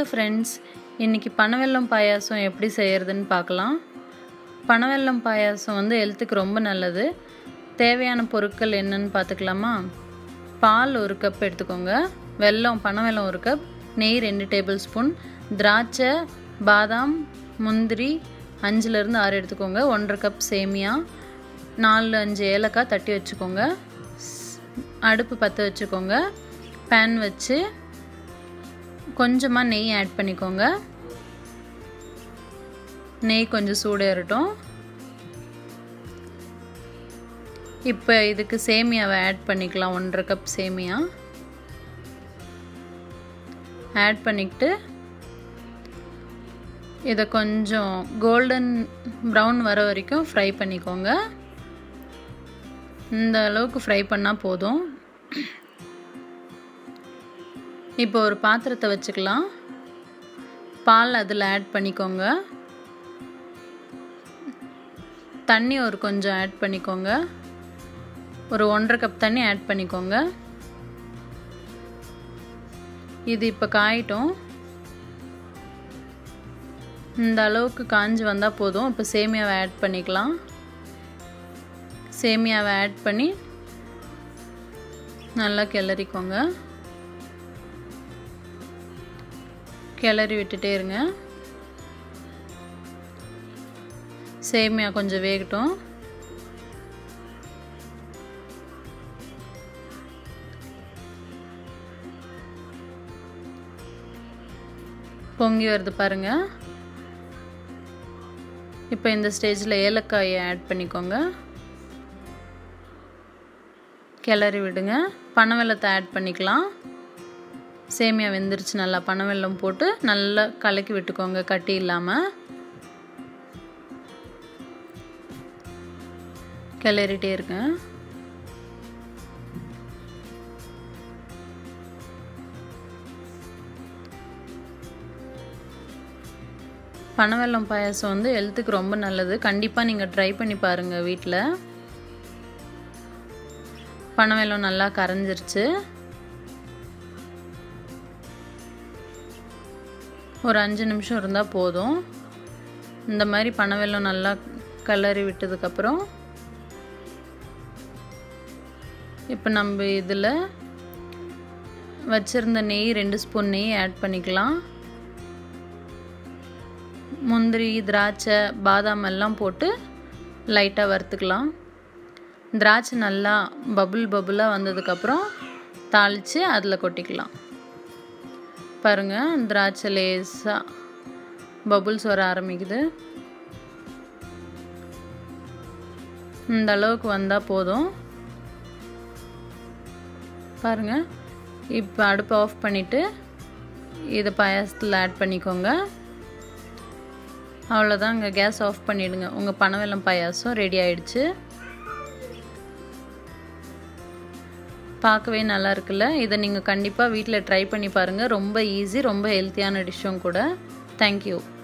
friends இன்றைக்கி பனவெல்லம் பாயாசம் எப்படி செய்கிறதுன்னு பார்க்கலாம் பனவெல்லம் பாயாசம் வந்து ஹெல்த்துக்கு ரொம்ப நல்லது தேவையான பொருட்கள் என்னன்னு பார்த்துக்கலாமா பால் ஒரு கப் எடுத்துக்கோங்க வெல்லம் பனவெல்லம் ஒரு கப் நெய் ரெண்டு டேபிள் ஸ்பூன் திராட்சை பாதாம் முந்திரி அஞ்சுலேருந்து ஆறு எடுத்துக்கோங்க ஒன்றரை கப் சேமியா நாலு அஞ்சு ஏலக்காய் தட்டி வச்சுக்கோங்க அடுப்பு பற்ற வச்சுக்கோங்க பேன் வச்சு கொஞ்சமாக நெய் ஆட் பண்ணிக்கோங்க நெய் கொஞ்சம் சூடேறட்டும் இப்போ இதுக்கு சேமியாவை ஆட் பண்ணிக்கலாம் ஒன்றரை கப் சேமியா ஆட் பண்ணிக்கிட்டு இதை கொஞ்சம் கோல்டன் ப்ரௌன் வர வரைக்கும் ஃப்ரை பண்ணிக்கோங்க இந்த அளவுக்கு ஃப்ரை பண்ணால் போதும் இப்போ ஒரு பாத்திரத்தை வச்சுக்கலாம் பால் அதில் ஆட் பண்ணிக்கோங்க தண்ணி ஒரு கொஞ்சம் ஆட் பண்ணிக்கோங்க ஒரு ஒன்றரை கப் தண்ணி ஆட் பண்ணிக்கோங்க இது இப்போ காயிட்டும் இந்த அளவுக்கு காஞ்சி வந்தால் போதும் இப்போ சேமியாவை ஆட் பண்ணிக்கலாம் சேமியாவை ஆட் பண்ணி நல்லா கிளறிக்கோங்க கிளறி விட்டுட்டே இருங்க சேமியா கொஞ்சம் வேகட்டும் பொங்கி வருது பாருங்க இப்போ இந்த ஸ்டேஜில் ஏலக்காயை ஆட் பண்ணிக்கோங்க கிளறி விடுங்க பனவெல்லத்தை ஆட் பண்ணிக்கலாம் சேமியா வெந்துருச்சு நல்லா பனவெல்லம் போட்டு நல்லா கலக்கி விட்டுக்கோங்க கட்டி இல்லாமல் கிளறிட்டே இருக்கேன் பனவெல்லம் பாயாசம் வந்து ஹெல்த்துக்கு ரொம்ப நல்லது கண்டிப்பாக நீங்கள் ட்ரை பண்ணி பாருங்கள் வீட்டில் பனவெல்லம் நல்லா கரைஞ்சிருச்சு ஒரு அஞ்சு நிமிஷம் இருந்தால் போதும் இந்த மாதிரி பனவெல்லம் நல்லா கலரி விட்டதுக்கப்புறம் இப்போ நம்ம இதில் வச்சுருந்த நெய் ரெண்டு ஸ்பூன் நெய் ஆட் பண்ணிக்கலாம் முந்திரி திராட்சை பாதாம் எல்லாம் போட்டு லைட்டாக வறுத்துக்கலாம் திராட்சை நல்லா பபுள் பபுளாக வந்ததுக்கப்புறம் தாளித்து அதில் கொட்டிக்கலாம் பாருங்கள் திராட்சை லேசாக பபுள்ஸ் வர ஆரம்பிக்குது இந்த அளவுக்கு வந்தால் போதும் பாருங்கள் இப்போ அடுப்பை ஆஃப் பண்ணிவிட்டு இதை பாயாசத்தில் ஆட் பண்ணிக்கோங்க அவ்வளோதான் அங்கே கேஸ் ஆஃப் பண்ணிவிடுங்க உங்கள் பனவெல்லம் பாயாசம் ரெடி ஆயிடுச்சு பார்க்கவே நல்லா இருக்குல்ல இதை நீங்கள் கண்டிப்பாக வீட்டில் ட்ரை பண்ணி பாருங்கள் ரொம்ப ஈஸி ரொம்ப ஹெல்த்தியான டிஷ்ஷும் கூட தேங்க்யூ